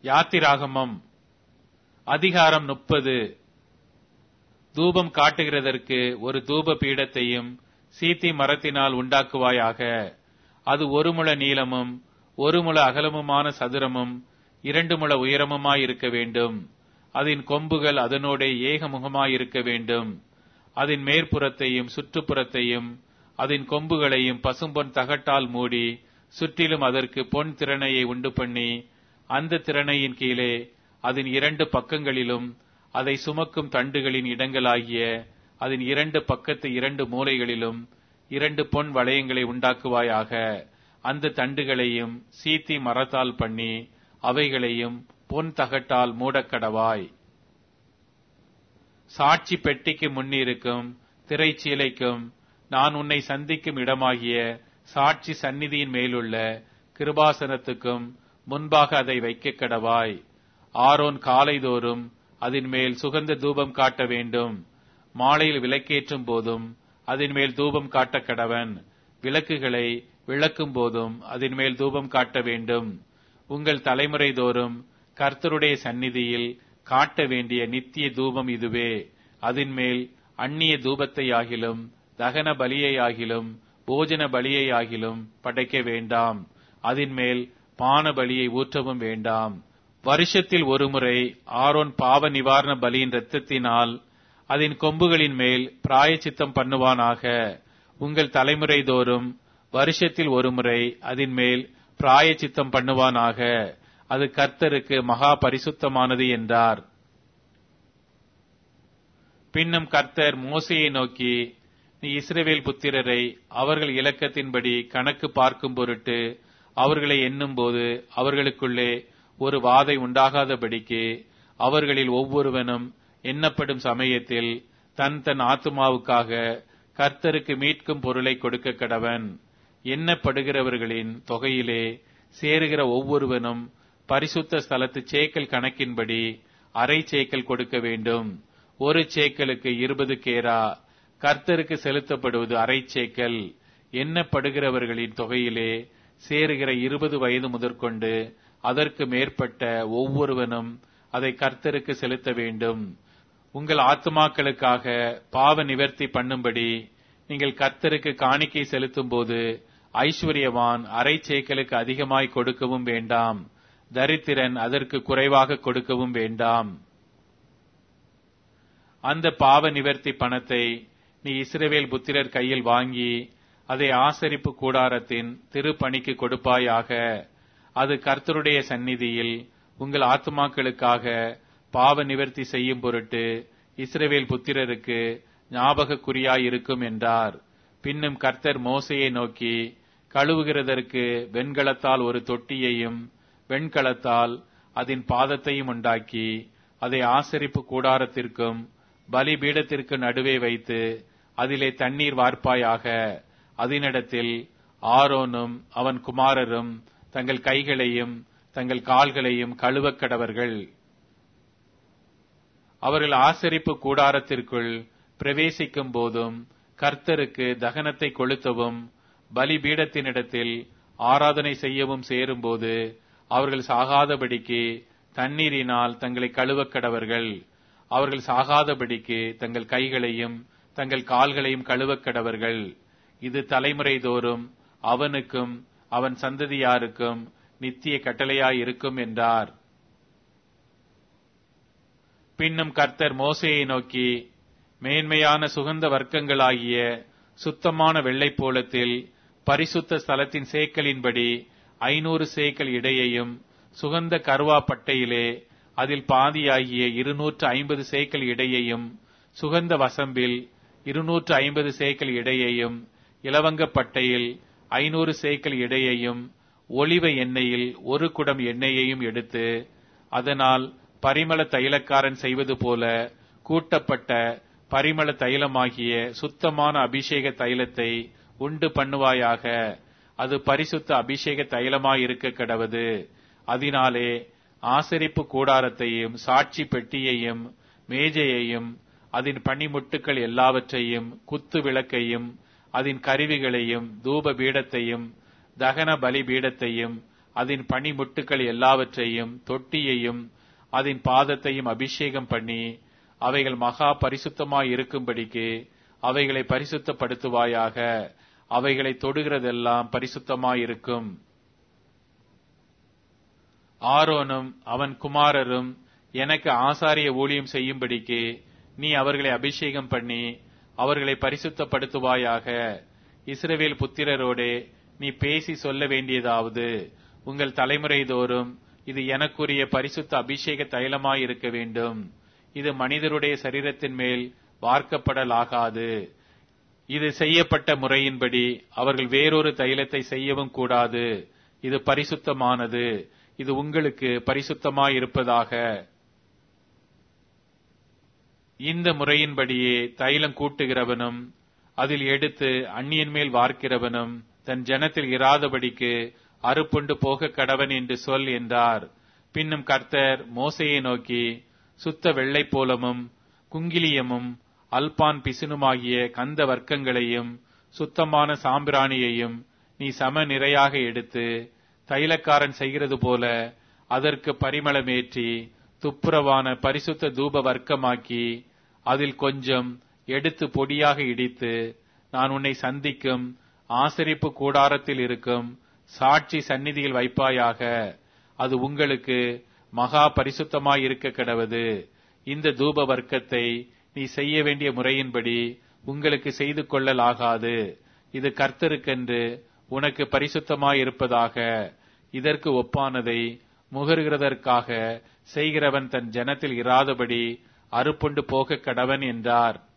யாத்திராகமம் அதிகாரம் முப்பது தூபம் காட்டுகிறதற்கு ஒரு தூப பீடத்தையும் சீத்தி மரத்தினால் உண்டாக்குவாயாக அது ஒரு முழ நீளமும் ஒரு முழ அகலமுமான சதுரமும் இரண்டு முழ உயரமுமாயிருக்க வேண்டும் அதன் கொம்புகள் அதனோடே ஏகமுகமாயிருக்க வேண்டும் அதன் மேற்புறத்தையும் சுற்றுப்புறத்தையும் அதன் கொம்புகளையும் பசும்பொன் தகட்டால் மூடி சுற்றிலும் அதற்கு பொன் திறனையை உண்டு பண்ணி அந்த திறனையின் கீழே அதன் இரண்டு பக்கங்களிலும் அதை சுமக்கும் தண்டுகளின் இடங்களாகிய அதன் இரண்டு பக்கத்து இரண்டு மூலைகளிலும் இரண்டு பொன் வளையங்களை உண்டாக்குவாயாக அந்த தண்டுகளையும் சீத்தி மரத்தால் பண்ணி அவைகளையும் பொன் தகட்டால் மூடக்கடவாய் சாட்சி பெட்டிக்கு முன்னிருக்கும் திரைச்சீலைக்கும் நான் உன்னை சந்திக்கும் இடமாகிய சாட்சி சந்நிதியின் மேலுள்ள கிருபாசனத்துக்கும் முன்பாக அதை வைக்க கடவாய் ஆரோன் காலைதோறும் அதன் மேல் சுகந்த தூபம் காட்ட வேண்டும் மாலையில் விளக்கேற்றும் போதும் அதன் மேல் தூபம் காட்ட கடவன் விளக்குகளை விளக்கும் போதும் அதன் மேல் தூபம் காட்ட வேண்டும் உங்கள் தலைமுறை தோறும் கர்த்தருடைய சந்நிதியில் காட்ட வேண்டிய நித்திய தூபம் இதுவே அதன் மேல் அந்நிய தூபத்தை ஆகிலும் தகன பலியை ஆகிலும் போஜன பலியை ஆகிலும் படைக்க வேண்டாம் அதன் மேல் பான பலியை ஊற்றவும் வேண்டாம் வருஷத்தில் ஒருமுறை ஆரோன் பாவ நிவாரண பலியின் இரத்தத்தினால் அதன் கொம்புகளின் மேல் பிராயச்சித்தம் பண்ணுவானாக உங்கள் தலைமுறை தோறும் வருஷத்தில் ஒருமுறை அதன் மேல் பிராயச்சித்தம் பண்ணுவானாக அது கர்த்தருக்கு மகா பரிசுத்தமானது என்றார் பின்னும் கர்த்தர் மோசையை நோக்கி நீ இஸ்ரவேல் புத்திரரை அவர்கள் இலக்கத்தின்படி கணக்கு பார்க்கும் பொருட்டு அவர்களை எண்ணும்போது அவர்களுக்குள்ளே ஒரு வாதை உண்டாகாதபடிக்கு அவர்களில் ஒவ்வொருவனும் எண்ணப்படும் சமயத்தில் தன் தன் ஆத்மாவுக்காக கர்த்தருக்கு மீட்கும் பொருளை கொடுக்க கடவன் எண்ணப்படுகிறவர்களின் தொகையிலே சேருகிற ஒவ்வொருவனும் பரிசுத்த ஸ்தலத்து சேக்கல் கணக்கின்படி அரை சேக்கல் கொடுக்க வேண்டும் ஒரு சேக்கலுக்கு இருபது கேரா கர்த்தருக்கு செலுத்தப்படுவது அரை சேக்கல் எண்ணப்படுகிறவர்களின் தொகையிலே சேருகிற இருபது வயது முதற்கொண்டு அதற்கு மேற்பட்ட ஒவ்வொருவனும் அதை கர்த்தருக்கு செலுத்த வேண்டும் உங்கள் ஆத்மாக்களுக்காக பாவ நிவர்த்தி பண்ணும்படி நீங்கள் கர்த்தருக்கு காணிக்கை செலுத்தும் போது ஐஸ்வர்யவான் அரை சேக்கலுக்கு அதிகமாய் கொடுக்கவும் வேண்டாம் தரித்திரன் அதற்கு குறைவாக கொடுக்கவும் வேண்டாம் அந்த பாவ நிவர்த்தி பணத்தை நீ இஸ்ரவேல் புத்திரர் கையில் வாங்கி அதை ஆசரிப்பு கூடாரத்தின் திருப்பணிக்கு கொடுப்பாயாக அது கர்த்தருடைய சந்நிதியில் உங்கள் ஆத்மாக்களுக்காக பாவ நிவர்த்தி செய்யும் பொருட்டு இஸ்ரவேல் புத்திரருக்கு ஞாபக குறியாயிருக்கும் என்றார் பின்னும் கர்த்தர் மோசையை நோக்கி கழுவுகிறதற்கு வெண்கலத்தால் ஒரு தொட்டியையும் வெண்கலத்தால் அதன் பாதத்தையும் உண்டாக்கி அதை ஆசரிப்பு கூடாரத்திற்கும் பலிபீடத்திற்கு நடுவே வைத்து அதிலே தண்ணீர் வார்ப்பாயாக அதனிடத்தில் ஆரோனும் அவன் குமாரரும் தங்கள் கைகளையும் தங்கள் கால்களையும் கழுவக் கடவர்கள் அவர்கள் ஆசரிப்பு கூடாரத்திற்குள் பிரவேசிக்கும் போதும் கர்த்தருக்கு தகனத்தை கொளுத்தவும் பலிபீடத்தினிடத்தில் ஆராதனை செய்யவும் சேரும்போது அவர்கள் சாகாதபடிக்கு தண்ணீரினால் தங்களை கழுவக் கடவர்கள் அவர்கள் சாகாதபடிக்கு தங்கள் கைகளையும் தங்கள் கால்களையும் கழுவக் கடவர்கள் இது தலைமுறை தோறும் அவனுக்கும் அவன் சந்ததியாருக்கும் நித்திய கட்டளையாயிருக்கும் என்றார் பின்னும் கர்த்தர் மோசையை நோக்கி மேன்மையான சுகந்த வர்க்கங்களாகிய சுத்தமான வெள்ளைப்போளத்தில் பரிசுத்த ஸ்தலத்தின் சேக்கலின்படி ஐநூறு சேக்கல் இடையையும் சுகந்த கருவா பட்டையிலே அதில் பாதியாகிய இருநூற்று ஐம்பது சேக்கல் இடையையும் சுகந்த வசம்பில் இருநூற்று ஐம்பது சேக்கல் இடையையும் இலவங்கப்பட்டையில் ஐநூறு சேக்கல் இடையையும் ஒளிவ எண்ணெயில் ஒரு குடம் எண்ணெயையும் எடுத்து அதனால் பரிமள தைலக்காரன் செய்வது போல கூட்டப்பட்ட பரிமள தைலமாகிய சுத்தமான அபிஷேக தைலத்தை உண்டு பண்ணுவாயாக அது பரிசுத்த அபிஷேக தைலமாயிருக்க கடவது அதனாலே ஆசரிப்பு கூடாரத்தையும் சாட்சி பெட்டியையும் மேஜையையும் அதன் பனிமுட்டுக்கள் எல்லாவற்றையும் குத்து விளக்கையும் அதன் கருவிகளையும் தூப பீடத்தையும் தகன பலி பீடத்தையும் அதன் பனிமுட்டுக்கள் எல்லாவற்றையும் தொட்டியையும் அதன் பாதத்தையும் அபிஷேகம் பண்ணி அவைகள் மகா பரிசுத்தமாய் இருக்கும்படிக்கு அவைகளை பரிசுத்தப்படுத்துவாயாக அவைகளை தொடுகிறதெல்லாம் பரிசுத்தமாயிருக்கும் ஆரோனும் அவன் குமாரரும் எனக்கு ஆசாரிய ஊழியம் செய்யும்படிக்கு நீ அவர்களை அபிஷேகம் பண்ணி அவர்களை பரிசுத்தப்படுத்துவாயாக இஸ்ரவேல் புத்திரரோடே நீ பேசி சொல்ல வேண்டியதாவது உங்கள் தலைமுறை தோறும் இது எனக்குரிய பரிசுத்த அபிஷேக தைலமாய் இருக்க வேண்டும் இது மனிதருடைய சரீரத்தின் மேல் வார்க்கப்படலாகாது இது செய்யப்பட்ட முறையின்படி அவர்கள் வேறொரு தைலத்தை செய்யவும் கூடாது இது பரிசுத்தமானது இது உங்களுக்கு பரிசுத்தமாயிருப்பதாக இந்த முறையின்படியே தைலம் கூட்டுகிறவனும் அதில் எடுத்து அந்நியன் மேல் வார்க்கிறவனும் தன் ஜனத்தில் இராதபடிக்கு அறுப்புண்டு போக கடவன் என்று சொல் என்றார் பின்னும் கர்த்தர் மோசையை நோக்கி சுத்த வெள்ளை போலமும் குங்கிலியமும் அல்பான் பிசினுமாகிய கந்த வர்க்கங்களையும் சுத்தமான சாம்பிராணியையும் நீ சம நிறையாக எடுத்து தைலக்காரன் செய்கிறது போல அதற்கு பரிமளமேற்றி துப்புரவான பரிசுத்த தூப வர்க்கமாக்கி அதில் கொஞ்சம் எடுத்து பொடியாக இடித்து நான் உன்னை சந்திக்கும் ஆசரிப்பு கூடாரத்தில் இருக்கும் சாட்சி சந்நிதியில் வைப்பாயாக அது உங்களுக்கு மகா பரிசுத்தமாய் இருக்க கிடவது இந்த தூப வர்க்கத்தை நீ செய்ய வேண்டிய முறையின்படி உங்களுக்கு செய்து கொள்ளலாகாது இது கர்த்தருக்கென்று உனக்கு பரிசுத்தமாய் இருப்பதாக இதற்கு ஒப்பானதை முகருகிறதற்காக செய்கிறவன் தன் ஜனத்தில் இராதபடி அறுப்புண்டு போக கடவன் என்றார்